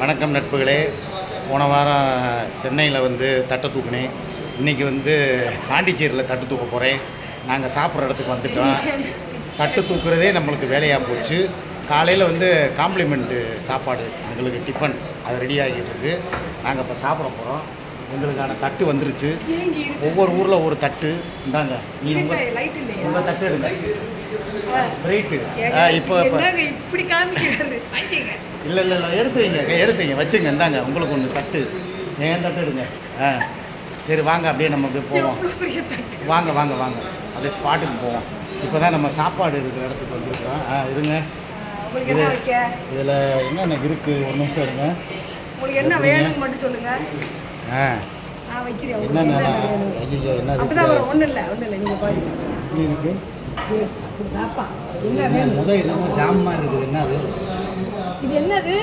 வணக்கம் நட்புகளே போன வாரம் சென்னையில் வந்து தட்டை தூக்குனேன் இன்றைக்கி வந்து பாண்டிச்சேரியில் தட்டு தூக்க போகிறேன் நாங்கள் சாப்பிட்ற இடத்துக்கு வந்துட்டோம் தட்டு தூக்குறதே நம்மளுக்கு வேலையாக போச்சு காலையில் வந்து காம்ப்ளிமெண்ட்டு சாப்பாடு எங்களுக்கு டிஃபன் அது ரெடி ஆகிட்டு இருக்கு நாங்கள் இப்போ சாப்பிட போகிறோம் எங்களுக்கான தட்டு வந்துருச்சு ஒவ்வொரு ஊரில் ஒரு தட்டு இந்தாங்க நீ உங்கள் லைட் இல்லையா உங்கள் தட்டு எடுங்க ரைட்டு இப்போ இப்போ என்னங்க இப்படி காமிக்கிறது வாங்கிக்கங்க. இல்லை இல்லை இல்லை எடுத்து வைங்க எடுத்து வைங்க வச்சுங்க இந்தாங்க உங்களுக்கு ஒன்று தட்டு ஏன் தட்டு எடுங்க ஆ சரி வாங்க அப்படியே நம்ம அப்படியே போவோம் எவ்வளவு பெரிய தட்டு வாங்க வாங்க வாங்க அப்படியே ஸ்பாட்டுக்கு போவோம் இப்போ தான் நம்ம சாப்பாடு இருக்கிற இடத்துக்கு வந்துருக்கோம் ஆ இருங்க ஆ, உங்களுக்கு இது- என்ன வைக்க இதில் என்னென்ன இருக்குது ஒரு நிமிஷம் இருங்க உங்களுக்கு என்ன வேணும்னு மட்டும் சொல்லுங்க ஆ நான் வைக்கிறேன் உங்களுக்கு என்னென்ன என்ன வேணும் ஐயோ என்ன அப்பதான் வரும் ஒண்ணும் இல்லை ஒண்ணும் இல்லை நீங்க பாருங்க இப்படி இருக்குது ஏய், அப்படிதாப்பா என்ன வேணும் முதல் என்னமோ ஜாம் மாதிரி இருக்குது என்ன அது இது என்னது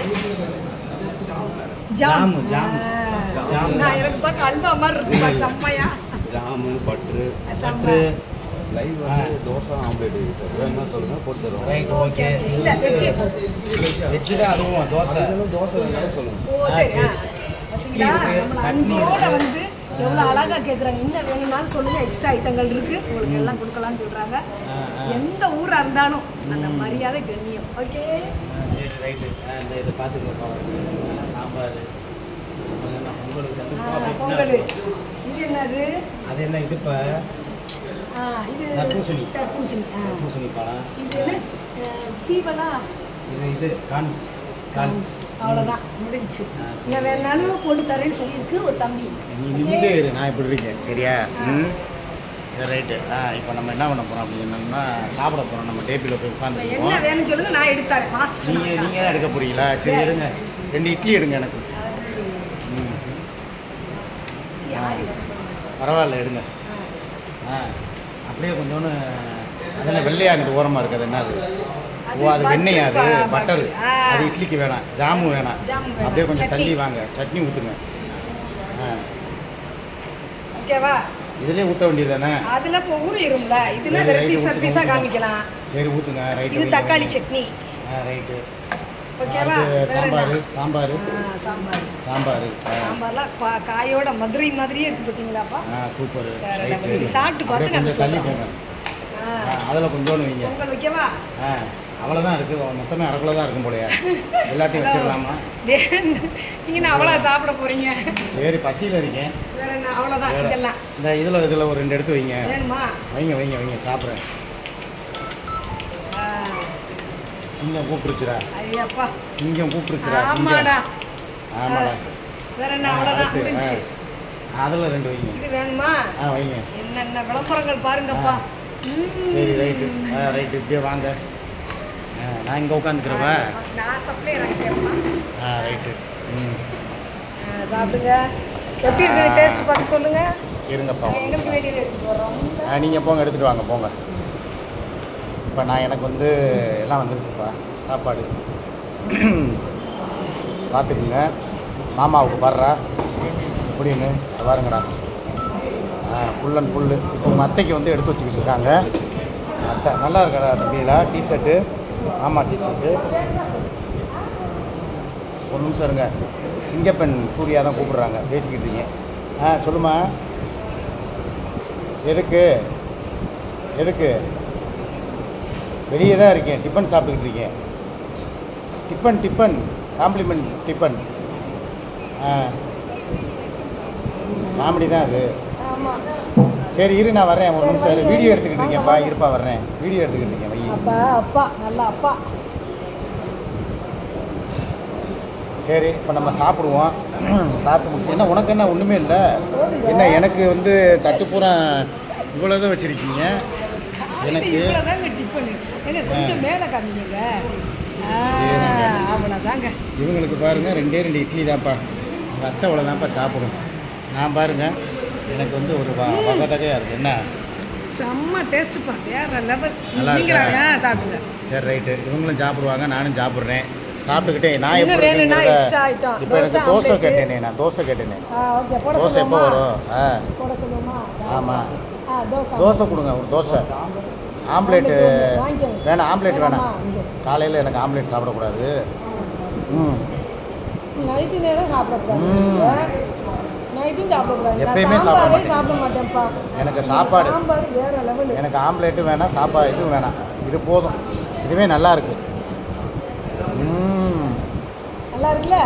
ஜாமு, ஜாமு. ஆ, ஜாமு. நான் எனக்கு பார்க்க அல்வா மாதிரி இருக்குப்பா செம்மையா ஜாமு பட்ரு தட்டு சாம்பார் லைவ் வந்து தோசை ஆம்லேட் இருக்குது சார் வேணும்னா சொல்லுங்கள் போட்டு தருவோம் ரைட் ஓகே ஓகே இல்ல வெச்சே போதும் வச்சு தான் அதுவும் தோசை அதுக்கு தோசை வேணாலும் சொல்லுங்கள் ஓ ஆ, சரி சரி. பார்த்தீங்களா இட்லி இருக்கு, நம்மள சட்னி அன்போட இருக்கு. வந்து எவ்வளோ அழகா கேட்குறாங்க இன்னும் வேணும்னாலும் சொல்லுங்க எக்ஸ்ட்ரா ஐட்டங்கள் இருக்கு உங்களுக்கு எல்லாம் கொடுக்கலாம்னு சொல்றாங்க ஆ, ஆ. எந்த ஊரா இருந்தாலும் அந்த மரியாதை கண்ணியம் ஓகே ஆ, சரி ரைட்டு ஆ, இந்த இதை பார்த்துக்கோப்பா சாம்பார் அப்புறம் என்ன பொங்கலுக்கு தட்டுப்பா அப்படியே பொங்கல் பின்னாடி. இது என்னது அது என்ன இது இப்போ ஆ, இது தர்பூசணி. தர்பூசணி ஆ. பூசணி பழம் இது என்ன ஆ, சீவலா இது இது கான்ஸ் கான்ஸ் அவ்வளோதான் முடிஞ்சு ஆ, சரி. இங்கே வேணாலும் போட்டு தரேன்னு சொல்லியிருக்கு ஒரு தம்பி நீ ஓகே? நிமிந்தே இரு நான் இப்படி இருக்கேன் சரியா ம் சரி ரைட்டு ஆ இப்போ நம்ம என்ன பண்ண போகிறோம் அப்படின்னா சாப்பிட போகிறோம் நம்ம டேபிளில் போய் இப்ப என்ன உட்காந்துருக்கோம் வேணும்னு சொல்லுங்க நான் எடுத்து தரேன் மாஸ்டர் நீங்கள் சொன்னாங்க. நீங்கள் தான் எடுக்க போறீங்களா சரி Yes. எடுங்க ரெண்டு இட்லி எடுங்க எனக்கு ம் யாரு? பரவாயில்ல எடுங்க ஆ. ஆ அப்படியே கொஞ்சோன்னு அதெல்லாம் வெள்ளையா அங்கிட்டு ஓரமாக இருக்குது என்ன அது அது ஓ அது butter வெண்ணெய் அது பா- பட்டர் butter. ஆ. அது இட்லிக்கு வேணாம் ஜாமு வேணாம் ஜாமு வேணாம். அப்படியே கொஞ்சம் சட்னி. தள்ளி வாங்க சட்னி ஊற்றுங்க ஆ ஓகேவா இதுலேயே ஊற்ற வேண்டியது தானே அதுல இப்போ ஊறிடும்ல இதுல சரி, வெரைட்டி right, சர்வீஸா ஊத்துங்க. காமிக்கலாம் சரி ஊற்றுங்க ரைட்டு இது தக்காளி சட்னி ஆ ரைட்டு ஓகேவா அடுத்து வேற சாம்பார் என்ன? சாம்பார் ஆ, சாம்பார் சாம்பார் ஆ சாம்பார்லாம் பா- காயோட மதுரை மாதிரியே இருக்கு பார்த்தீங்களாப்பா ஆ சூப்பர் வேற ரைட்டு level. இது சாப்பிட்டு பார்த்து அப்படியே கொஞ்சம் நாங்க தள்ளி போங்க ஆ, அதில் கொஞ்சோண்டு வைங்க பொங்கல் வைக்கவா ஆ அவ்வளோதான் இருக்குது மொத்தமே அரை கிலோ தான் இருக்கும் போலயா எல்லாத்தையும் வச்சிடலாமா நீங்க என்ன அவ்வளோ சாப்பிட போறீங்க சரி பசியில் இருக்கேன் வேற என்ன அவ்வளோதான் வேற. இதெல்லாம் இந்த இதில் இதில் ஒரு ரெண்டு எடுத்து வைங்க வேணுமா வைங்க வைங்க வைங்க சாப்பிட்றேன் ஆ, சிங்கம் கூப்பிட்டுருச்சுடா ஐயப்பா சிங்கம் கூப்பிட்டுருச்சுடா ஆமாடா சிங்கம் ஆமாடா வேற என்ன அவ்வளோதான் முடிஞ்சு அதில் ரெண்டு வைங்க இது வேணுமா ஆ வைங்க என்னென்ன விளம்பரங்கள் பாருங்கப்பா ம். சரி ரைட்டு ஆ ரைட்டு இப்படியே வாங்க ஆ நான் இங்கே உட்காந்துக்கிறவா நான் சப்ளையர் ஆகிட்டேன்ப்பா ஆ ரைட்டு ம் ஆ, சாப்பிடுங்க எப்படி இருக்கு டேஸ்ட் பார்த்து சொல்லுங்க இருங்கப்பா ஒரு எங்களுக்கு நிமிஷம். வேண்டியது எடுத்து போடுறோம் ஆ நீங்கள் போங்க எடுத்துகிட்டு வாங்க போங்க இப்போ நான் எனக்கு வந்து எல்லாம் வந்துருச்சுப்பா சாப்பாடு பார்த்துக்குங்க மாமாவுக்கு வர்றா அப்படின்னு இதை பாருங்கடா ஆ ஃபுல் அண்ட் ஃபுல்லு இப்போ உங்கள் அத்தைக்கு வந்து எடுத்து வச்சுக்கிட்டு இருக்காங்க அத்தை நல்லா இருக்கடா தம்பியில டிஷர்ட்டு மாமா டிஷர்ட்டு ஒரு நிமிஷம் இருங்க சிங்கப்பெண் சூர்யா தான் கூப்பிடுறாங்க பேசிக்கிட்டு இருக்கீங்க ஆ சொல்லுமா எதுக்கு எதுக்கு வெளியே தான் இருக்கேன் டிஃபன் சாப்பிட்டுக்கிட்டு இருக்கேன் டிஃபன் டிஃபன் காம்ப்ளிமெண்ட் டிஃபன் ஆ காமெடி தான் அது ஆமா சரி இரு நான் வரேன் ஒரு சரி, நிமிஷம் இரு. வைங்க. வீடியோ எடுத்துக்கிட்டு வாங்க, இருக்கேன்ப்பா வாங்க. இருப்பா வர்றேன் வீடியோ எடுத்துக்கிட்டு இருக்கேன் வை அப்பா அப்பா நல்ல அப்பா சரி இப்போ நம்ம சாப்பிடுவோம் சாப்பிட்டு முடிச்சு என்ன உனக்கு என்ன ஒன்றுமே இல்லை போதுங்க. என்ன எனக்கு வந்து தட்டுப்பூரா இவ்வளோ தான் வச்சுருக்கீங்க எனக்கு இவ்வளோதாங்க டிஃபன் ஏங்க கொஞ்சம் மேலே காமிங்க ஆ, அவ்வளோதாங்க இவங்களுக்கு பாருங்கள் ரெண்டே ரெண்டு இட்லி தான்ப்பா உங்கள் அத்தை அவ்வளோதான்ப்பா சாப்பிடும் நான் பாருங்க எனக்கு வந்து ஒரு வ வகதகையாக இருக்குது என்ன செம்ம டேஸ்ட்டுப்பா வேற லெவல் நல்லா நீங்களா இருக்கா? ஆ, சாப்பிடுங்க சரி ரைட்டு இவங்களும் சாப்பிடுவாங்க நானும் சாப்பிட்றேன் சாப்பிட்டுக்கிட்டே நான் என்ன எப்படி வேணும்னா இருக்குங்கிறத- extra item. இப்போ எனக்கு தோசை, தோசை omelette. கேட்டேனே நான் தோசை கேட்டேனே ஆ ஓகே போட தோசை எப்போ சொல்லுவோமா வரும் ஆ போட சொல்லுவோமா ஆமா. ஆ தோசை தோசை கொடுங்க ஒரு தோசை ஆம்லேட்டு ஆம்லெட் வாங்கிக்கோங்க. வேணாம் ஆம்லேட் வேணாம் வேணாமா? சரி. காலையில் எனக்கு ஆம்லேட் சாப்பிடக்கூடாது ம் நான் நைட்டு நேரம் சாப்பிடக்கூடாது ம். நைட்டும் சாப்பிடக்கூடாது நான் எப்பயுமே சாப்பிட சாம்பாரே மாட்டேன். சாப்பிட மாட்டேன்ப்பா எனக்கு சாப்பாடு சாம்பார் வேற லெவலு எனக்கு ஆம்லேட்டும் வேணாம் சாப்பா இதுவும் வேணாம் இது போதும் இதுவே நல்லா இருக்கு ம் நல்லா இருக்குல்ல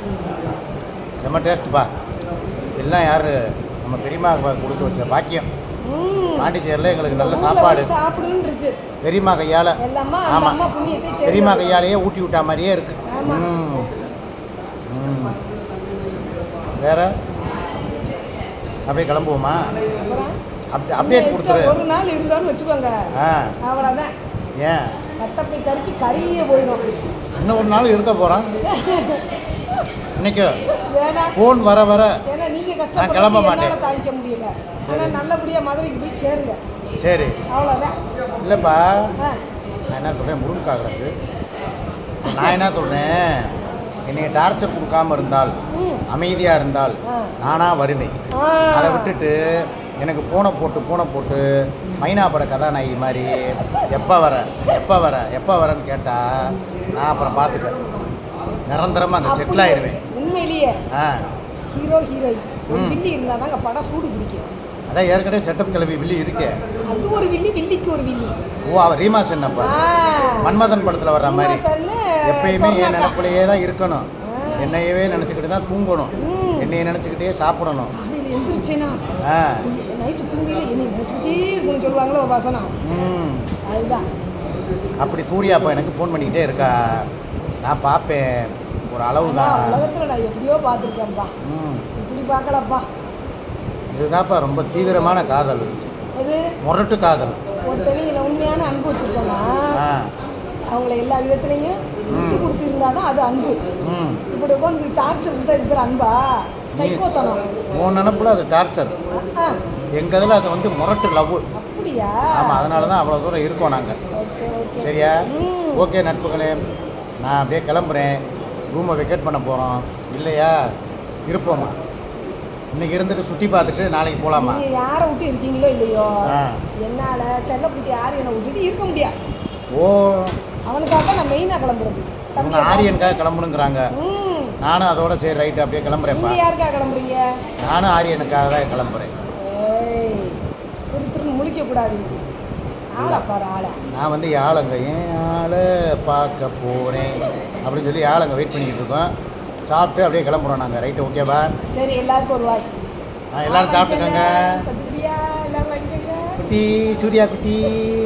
செம்ம டேஸ்ட்டுப்பா எல்லாம் யார் நம்ம பெரியம்மா கொடுத்து வச்ச பாக்கியம் ம் பாண்டிச்சேரியில் எங்களுக்கு நல்ல ஊர்ல சாப்பாடு வந்து சாப்பிடணும்னு இருக்கு பெரியம்மா கையால் எல்லாமா அந்த ஆமாம் அம்மா புண்ணியத்தை சேர்த்து பெரியம்மா கையாலேயே ஊட்டி விட்டா மாதிரியே இருக்கு ஆமா. ம் ம் வேற அப்படியே கிளம்புவோமா அப்புறம் அப் அப்டேட் இன்னும் கொடுத்துரு ஒரு நாள் இருந்தோன்னு வச்சுக்கோங்க ஆ அவ்வளோதான் ஏன் கட்டப்பை கருக்கி கறியே போயிடும் இன்னும் ஒரு நாள் இருக்க போகிறோம் இன்னைக்கு வேணாம் ஃபோன் வர வர ஏன்னா நீங்க நான் கிளம்ப கஷ்டப்பட்டு மாட்டேன். என்னால தாங்கிக்க முடியல ஆனா நல்லபடியா மதுரைக்கு போய் சேருங்க சரி அவ்வளோதான் இல்லைப்பா ஆ நான் என்ன சொல்கிறேன் முருங்காகிறது நான் என்ன சொல்கிறேன் என்னை டார்ச்சர் கொடுக்காம இருந்தால் ம் அமைதியாக இருந்தால் ஆ. நானாக வருவேன் ஆ. அதை விட்டுட்டு எனக்கு பூனை போட்டு பூனை போட்டு மைனா பட கதாநாயகி மாதிரி எப்போ வர எப்போ வர எப்போ வரேன்னு கேட்டால் நான் அப்புறம் பார்த்துக்கிறேன் நிரந்தரமாக அங்கே செட்டில் அப்படியே ஆயிடுவேன் உண்மையிலேயே ஆ ஹீரோ ஹீரோயின் ஒரு ம். வில்லி இருந்தால் தாங்க படம் சூடு பிடிக்கும் அதான் ஏற்கனவே செட்டப் கிளவி வில்லி இருக்கே அது ஒரு வில்லி வில்லிக்கு ஒரு வில்லி ஓ அவ ரீமா சென்னப்பா ஆ. மன்மதன் படத்தில் வர்ற மாதிரி ரீமாசன்னு எப்பயுமே என் சொன்னாக்கா. நினப்பிலேயே தான் இருக்கணும் ஆ. என்னையவே நினச்சிக்கிட்டு தான் தூங்கணும் ம். என்னைய நினச்சிக்கிட்டே சாப்பிடணும் காலையில் எந்திரிச்சேனா ஆ நைட்டு தூங்கில என்னை நினச்சிக்கிட்டே இருக்கணும்னு சொல்லுவாங்களோ ஒரு வசனம் ம் அதுதான் அப்படி சூர்யா அப்பா எனக்கு ஃபோன் பண்ணிக்கிட்டே இருக்கா நான் பார்ப்பேன் ஒரு அளவு ஆனா தான் உலகத்தில் நான் எப்படியோ பார்த்துருக்கேன்ப்பா ம் இப்படி பார்க்கலப்பா இதுதான்ப்பா ரொம்ப தீவிரமான காதல் இது முரட்டு காதல் ஒருத்தவங்க உண்மையான அன்பு வச்சுருக்கோன்னா ஆ அவங்கள எல்லா விதத்துலையும் விட்டு கொடுத்து இருந்தாதான் அது அன்பு ம் இப்படி உட்காந்து டார்ச்சர் கொடுத்தா இது பேர் அன்பா சைக்கோத்தனம் உன் நினப்புல அது டார்ச்சர் ஆ, எங்கள் இதில் அது வந்து முரட்டு லவ் அப்படியா ஆமாம் அதனால தான் அவ்வளோ தூரம் இருக்கோம் நாங்கள் ஓகே ஓகே சரியா ம். ஓகே நட்புகளே நான் அப்படியே கிளம்புறேன் ரூமை வெக்கேட் பண்ண போகிறோம் இல்லையா இருப்போமா இன்னைக்கு இருந்துட்டு சுற்றி பார்த்துட்டு நாளைக்கு போகலாமா நீங்க யாரை விட்டு இருக்கீங்களோ இல்லையோ ஆ. என்னால செல்லக்குட்டி ஆரியனை விட்டுட்டு இருக்க முடியாது ஓ அவனுக்காக தான் நான் மெயினாக கிளம்புறது இவங்க தம்பியை ஆரியனுக்காக கிளம்பணுங்கிறாங்க ம் நானும் அதோட சரி ரைட்டு அப்படியே கிளம்புறேன்ப்பா நீங்க யாருக்காக கிளம்புறீங்க நானும் ஆரியனுக்காக தான் கிளம்புறேன் ஏய் திரு திருன்னு முழிக்க கூடாது ஆளை பாரு ஆளை நான் வந்து யாழங்க ஏன் ஆளை பார்க்க போகிறேன் அப்படின்னு சொல்லி யாழங்க வெயிட் பண்ணிக்கிட்டு இருக்கோம் சாப்பிட்டு அப்படியே கிளம்புறோம் நாங்கள் ரைட்டு ஓகேவா சரி எல்லாருக்கும் ஒரு வாய் ஆ, எல்லாரும் சாப்பிட்டுக்கோங்க கத்துக்கிறியா எல்லாம் வாங்கிக்கோங்க குட்டி சூர்யா குட்டி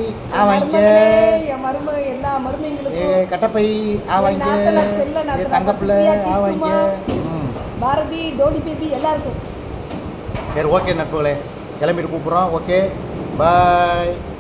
ஆ என் வாங்கிக்க மருமகளே, என் மருமக எல்லா ஏ மருமகளுக்கும் கட்டப்பை ஆ என் வாங்கிக்க நாத்தனார், செல்ல ஏ நாத்தனார், தங்கப்பிள்ளை பக்கத்துலயா ஆ வாங்கிக்க கிட்டுமா? ம் பாரதி டோனி பேபி எல்லாருக்கும் சரி ஓகே நட்புகளே கிளம்பிட்டு கூப்பிட்றோம் ஓகே பாய்